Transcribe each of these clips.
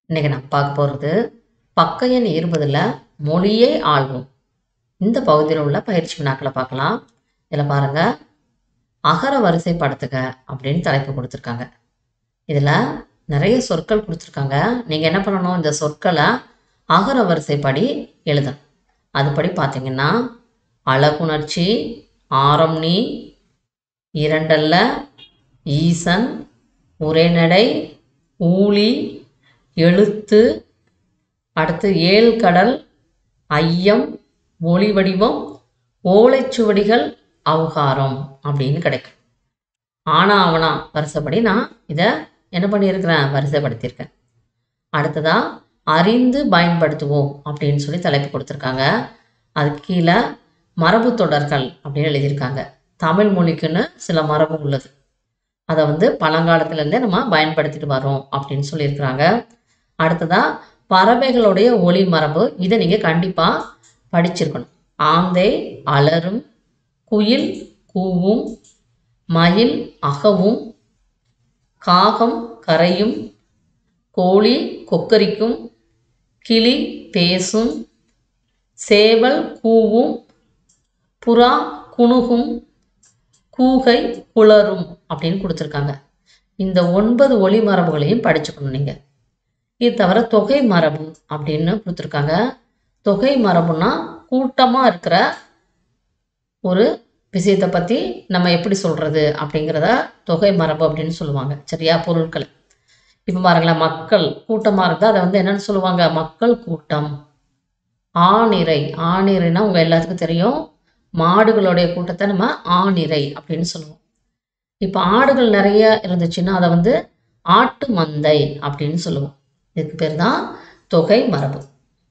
இன்னைக்கு நான் பார்க்க போகிறது பக்க எண் இருபதில் மொழியை ஆள்வோம் இந்த பகுதியில் உள்ள பயிற்சி வினாக்களை பார்க்கலாம் இதில் பாருங்க அகர வரிசைப்படுத்துக அப்படின்னு தலைப்பு கொடுத்துருக்காங்க இதில் நிறைய சொற்கள் கொடுத்துருக்காங்க நீங்கள் என்ன பண்ணணும் இந்த சொற்களை அகர வரிசைப்படி எழுதணும் அதுபடி பார்த்தீங்கன்னா அழகுணர்ச்சி ஆரம் நீ இரண்டல்ல ஈசன் உரைநடை ஊழி எழுத்து அடுத்து ஏழ்கடல் ஐயம் ஒளி வடிவம் ஓலைச்சுவடிகள் அவுகாரம் அப்படின்னு கிடைக்கும் ஆனா அவனா வரிசைப்படி நான் இதை என்ன பண்ணியிருக்கிறேன் வரிசைப்படுத்தியிருக்கேன் அடுத்ததா அறிந்து பயன்படுத்துவோம் அப்படின்னு சொல்லி தலைப்பு கொடுத்துருக்காங்க அதுக்கு கீழே மரபு தொடர்கள் அப்படின்னு எழுதியிருக்காங்க தமிழ் மொழிக்குன்னு சில மரபு உள்ளது அதை வந்து பழங்காலத்துலேருந்தே நம்ம பயன்படுத்திட்டு வரோம் அப்படின்னு சொல்லியிருக்கிறாங்க அடுத்ததா பறவைகளுடைய ஒளி மரபு இதை நீங்கள் கண்டிப்பாக படிச்சிருக்கணும் ஆந்தை அலரும் குயில் கூவும் மயில் அகவும் காகம் கரையும் கோழி கொக்கரிக்கும் கிளி பேசும் சேவல் கூவும் புறா குணுகும் கூகை குளரும் அப்படின்னு கொடுத்துருக்காங்க இந்த ஒன்பது ஒளி மரபுகளையும் படிச்சுக்கணும் நீங்கள் இது தவிர தொகை மரபு அப்படின்னு கொடுத்துருக்காங்க தொகை மரபுனா கூட்டமாக இருக்கிற ஒரு விஷயத்தை பற்றி நம்ம எப்படி சொல்கிறது அப்படிங்கிறத தொகை மரபு அப்படின்னு சொல்லுவாங்க சரியா பொருட்கள் இப்போ பாருங்களேன் மக்கள் கூட்டமாக இருந்தால் அதை வந்து என்னன்னு சொல்லுவாங்க மக்கள் கூட்டம் ஆணிரை ஆணிரைனா உங்கள் எல்லாத்துக்கும் தெரியும் மாடுகளுடைய கூட்டத்தை நம்ம ஆணிரை அப்படின்னு சொல்லுவோம் இப்போ ஆடுகள் நிறைய இருந்துச்சுன்னா அதை வந்து ஆட்டு மந்தை அப்படின்னு சொல்லுவோம் இதுக்கு பேர் தான் தொகை மரபு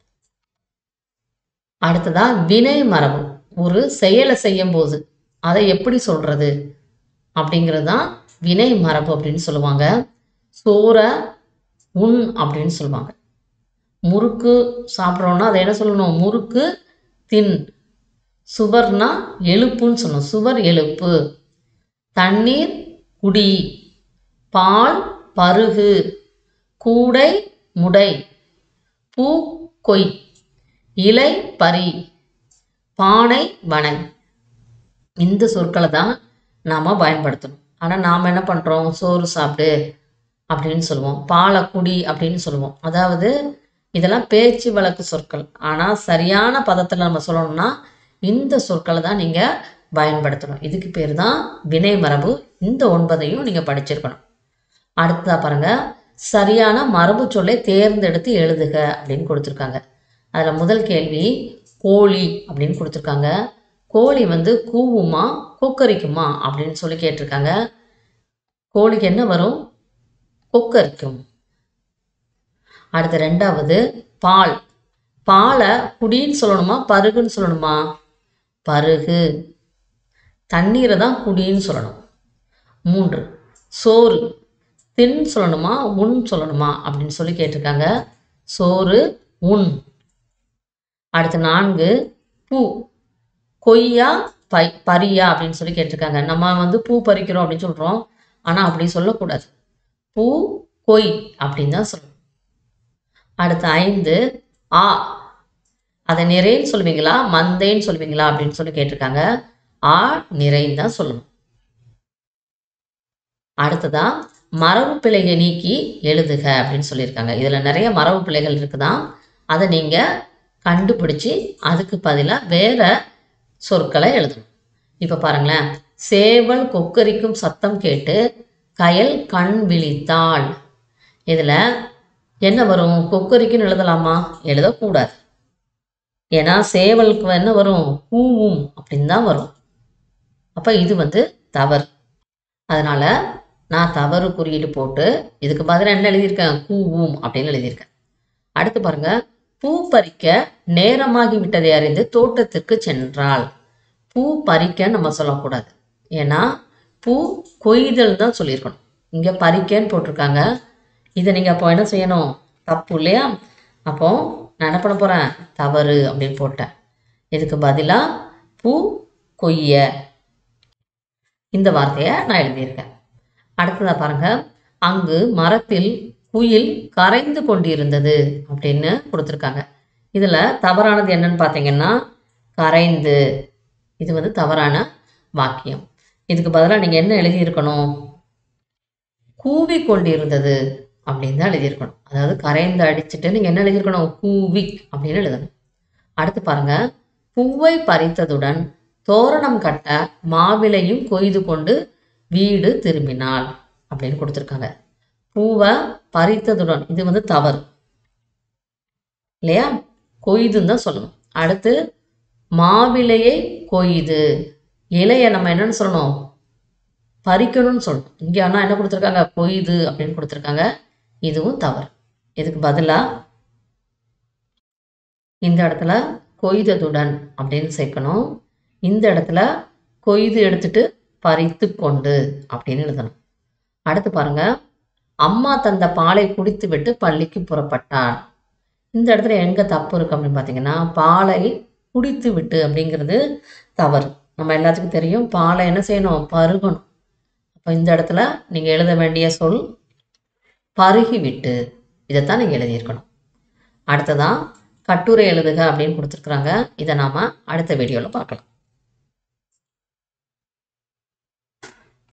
அடுத்ததா வினை மரபு ஒரு செயலை செய்யும் போது அதை எப்படி சொல்றது அப்படிங்கிறது தான் வினை மரபு அப்படின்னு சொல்லுவாங்க சோற உண் அப்படின்னு சொல்லுவாங்க முறுக்கு சாப்பிட்றோன்னா அதை என்ன சொல்லணும் முறுக்கு தின் சுவர்னா எழுப்புன்னு சொல்லணும் சுவர் எழுப்பு தண்ணீர் குடி பால் பருகு கூடை முடை பூ கொய் இலை பறி பானை வனை இந்த சொற்களை தான் நாம் பயன்படுத்தணும் ஆனால் நாம் என்ன பண்ணுறோம் சோறு சாப்பிடு அப்படின்னு சொல்லுவோம் பாலை குடி அப்படின்னு சொல்லுவோம் அதாவது இதெல்லாம் பேச்சு வழக்கு சொற்கள் ஆனால் சரியான பதத்தில் நம்ம சொல்லணும்னா இந்த சொற்களை தான் நீங்கள் பயன்படுத்தணும் இதுக்கு பேர் தான் வினை மரபு இந்த ஒன்பதையும் நீங்கள் படிச்சிருக்கணும் அடுத்ததா பாருங்க சரியான மரபு சொல்லை தேர்ந்தெடுத்து எழுதுக அப்படின்னு கொடுத்துருக்காங்க அதில் முதல் கேள்வி கோழி அப்படின்னு கொடுத்துருக்காங்க கோழி வந்து கூவுமா கொக்கரிக்குமா அப்படின்னு சொல்லி கேட்டிருக்காங்க கோழிக்கு என்ன வரும் கொக்கரிக்கும் அடுத்து ரெண்டாவது பால் பாலை குடின்னு சொல்லணுமா பருகுன்னு சொல்லணுமா பருகு தண்ணீரை தான் குடின்னு சொல்லணும் மூன்று சோறு தின் சொல்லணுமா உன் சொல்லணுமா அப்படின்னு சொல்லி கேட்டிருக்காங்க சோறு உன் அடுத்து நான்கு பூ கொய்யா பை பரியா அப்படின்னு சொல்லி கேட்டிருக்காங்க நம்ம வந்து பூ பறிக்கிறோம் அப்படின்னு சொல்கிறோம் ஆனால் அப்படி சொல்லக்கூடாது பூ கொய் அப்படின்னு தான் சொல்லணும் அடுத்து ஐந்து ஆ அதை நிறைன்னு சொல்லுவீங்களா மந்தைன்னு சொல்லுவீங்களா அப்படின்னு சொல்லி கேட்டிருக்காங்க ஆ நிறைன்னு தான் சொல்லணும் அடுத்ததா மரபு பிழையை நீக்கி எழுதுக அப்படின்னு சொல்லியிருக்காங்க இதில் நிறைய மரபு பிழைகள் இருக்குதான் அதை நீங்கள் கண்டுபிடிச்சி அதுக்கு பதிலாக வேற சொற்களை எழுதணும் இப்போ பாருங்களேன் சேவல் கொக்கரிக்கும் சத்தம் கேட்டு கயல் கண் விழித்தாள் இதில் என்ன வரும் கொக்கரிக்குன்னு எழுதலாமா எழுதக்கூடாது ஏன்னா சேவலுக்கு என்ன வரும் கூவும் அப்படின்னு தான் வரும் அப்போ இது வந்து தவறு அதனால நான் தவறு குறியீடு போட்டு இதுக்கு பதிலாக என்ன எழுதியிருக்கேன் கூவும் அப்படின்னு எழுதியிருக்கேன் அடுத்து பாருங்க பூ பறிக்க நேரமாகி விட்டதை அறிந்து தோட்டத்திற்கு சென்றாள் பூ பறிக்க நம்ம சொல்லக்கூடாது ஏன்னா பூ கொய்தல் தான் சொல்லியிருக்கணும் இங்கே பறிக்கன்னு போட்டிருக்காங்க இதை நீங்கள் அப்போ என்ன செய்யணும் தப்பு இல்லையா அப்போ நான் என்ன பண்ண போகிறேன் தவறு அப்படின்னு போட்டேன் இதுக்கு பதிலாக பூ கொய்ய இந்த வார்த்தையை நான் எழுதியிருக்கேன் அடுத்ததாக பாருங்க அங்கு மரத்தில் குயில் கரைந்து கொண்டிருந்தது அப்படின்னு கொடுத்துருக்காங்க இதில் தவறானது என்னன்னு பார்த்தீங்கன்னா கரைந்து இது வந்து தவறான வாக்கியம் இதுக்கு பதிலாக நீங்கள் என்ன எழுதியிருக்கணும் கூவி கொண்டிருந்தது அப்படின்னு தான் எழுதியிருக்கணும் அதாவது கரைந்து அடிச்சுட்டு நீங்கள் என்ன எழுதியிருக்கணும் கூவி அப்படின்னு எழுதணும் அடுத்து பாருங்க பூவை பறித்ததுடன் தோரணம் கட்ட மாவிலையும் கொய்து கொண்டு வீடு திரும்பினாள் அப்படின்னு கொடுத்துருக்காங்க பூவை பறித்ததுடன் இது வந்து தவறு இல்லையா கொய்துன்னு தான் சொல்லணும் அடுத்து மாவிலையை கொய்து இலையை நம்ம என்னன்னு சொல்லணும் பறிக்கணும்னு சொல்லணும் இங்கே ஆனால் என்ன கொடுத்துருக்காங்க கொய்து அப்படின்னு கொடுத்துருக்காங்க இதுவும் தவறு இதுக்கு பதிலாக இந்த இடத்துல கொய்ததுடன் அப்படின்னு சேர்க்கணும் இந்த இடத்துல கொய்து எடுத்துட்டு பறித்து கொண்டு அப்படின்னு எழுதணும் அடுத்து பாருங்க அம்மா தந்த பாலை குடித்து விட்டு பள்ளிக்கு புறப்பட்டார் இந்த இடத்துல எங்க தப்பு இருக்கு அப்படின்னு பார்த்தீங்கன்னா பாலை குடித்து விட்டு அப்படிங்கிறது தவறு நம்ம எல்லாத்துக்கும் தெரியும் பாலை என்ன செய்யணும் பருகணும் அப்போ இந்த இடத்துல நீங்கள் எழுத வேண்டிய சொல் பருகி விட்டு இதைத்தான் நீங்கள் எழுதியிருக்கணும் அடுத்ததான் கட்டுரை எழுதுக அப்படின்னு கொடுத்துருக்குறாங்க இதை நாம் அடுத்த வீடியோவில் பார்க்கலாம்